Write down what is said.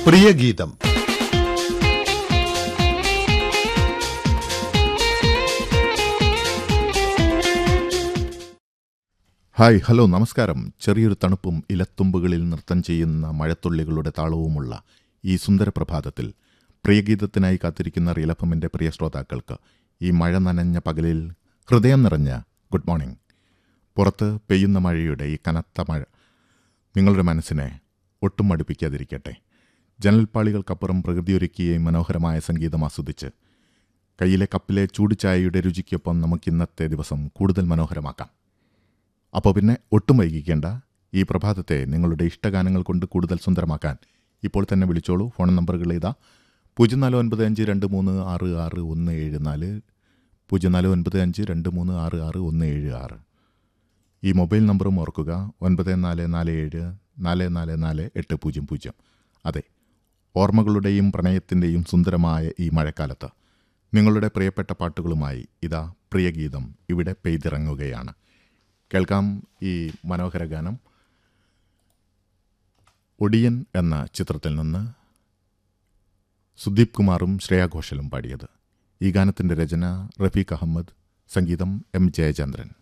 പ്രിയഗീതം hi hello നമസ്കാരം ചെറിയൊരു തണുപ്പും ഇലത്തുമ്പുകളിൽ നൃത്തം ചെയ്യുന്ന മഴത്തുള്ളികളുടെ താളവുമുള്ള ഈ സുന്ദര പ്രഭാതത്തിൽ പ്രിയഗീതത്തിനായി കാത്തിരിക്കുന്ന റിയലഫമിൻ്റെ പ്രിയ ശ്രോതാക്കൾക്ക് ഈ മഴ നനഞ്ഞ പകലിൽ ഹൃദയം നിറഞ്ഞ ഗുഡ് മോർണിംഗ് പുറത്ത് പെയ്യുന്ന മഴയുടെ ഈ കനത്ത മഴ നിങ്ങളുടെ മനസ്സിനെ ഒട്ടും മടുപ്പിക്കാതിരിക്കട്ടെ ജനൽപ്പാളികൾക്കപ്പുറം പ്രകൃതിയൊരുക്കിയ ഈ മനോഹരമായ സംഗീതം ആസ്വദിച്ച് കയ്യിലെ കപ്പിലെ ചൂടുചായയുടെ രുചിക്കൊപ്പം നമുക്ക് ഇന്നത്തെ ദിവസം കൂടുതൽ മനോഹരമാക്കാം അപ്പോൾ പിന്നെ ഒട്ടും വൈകിക്കേണ്ട ഈ പ്രഭാതത്തെ നിങ്ങളുടെ ഇഷ്ടഗാനങ്ങൾ കൊണ്ട് കൂടുതൽ സുന്ദരമാക്കാൻ ഇപ്പോൾ തന്നെ വിളിച്ചോളൂ ഫോൺ നമ്പറുകൾ ഇതാ പൂജ്യം നാല് ഒൻപത് അഞ്ച് രണ്ട് മൂന്ന് ആറ് ആറ് ഒന്ന് ഏഴ് നാല് പൂജ്യം നാല് ഒൻപത് അഞ്ച് രണ്ട് മൂന്ന് ആറ് ആറ് ഒന്ന് ഏഴ് ആറ് ഈ മൊബൈൽ നമ്പറും ഓർക്കുക ഒൻപത് നാല് നാല് ഏഴ് നാല് നാല് നാല് എട്ട് പൂജ്യം പൂജ്യം അതെ ഓർമ്മകളുടെയും പ്രണയത്തിൻ്റെയും സുന്ദരമായ ഈ മഴക്കാലത്ത് നിങ്ങളുടെ പ്രിയപ്പെട്ട പാട്ടുകളുമായി ഇതാ പ്രിയഗീതം ഇവിടെ പെയ്തിറങ്ങുകയാണ് കേൾക്കാം ഈ മനോഹര ഗാനം ഒടിയൻ എന്ന ചിത്രത്തിൽ നിന്ന് സുദീപ് കുമാറും ശ്രേയ ഘോഷലും പാടിയത് ഈ ഗാനത്തിൻ്റെ രചന റഫീഖ് അഹമ്മദ് സംഗീതം എം ജയചന്ദ്രൻ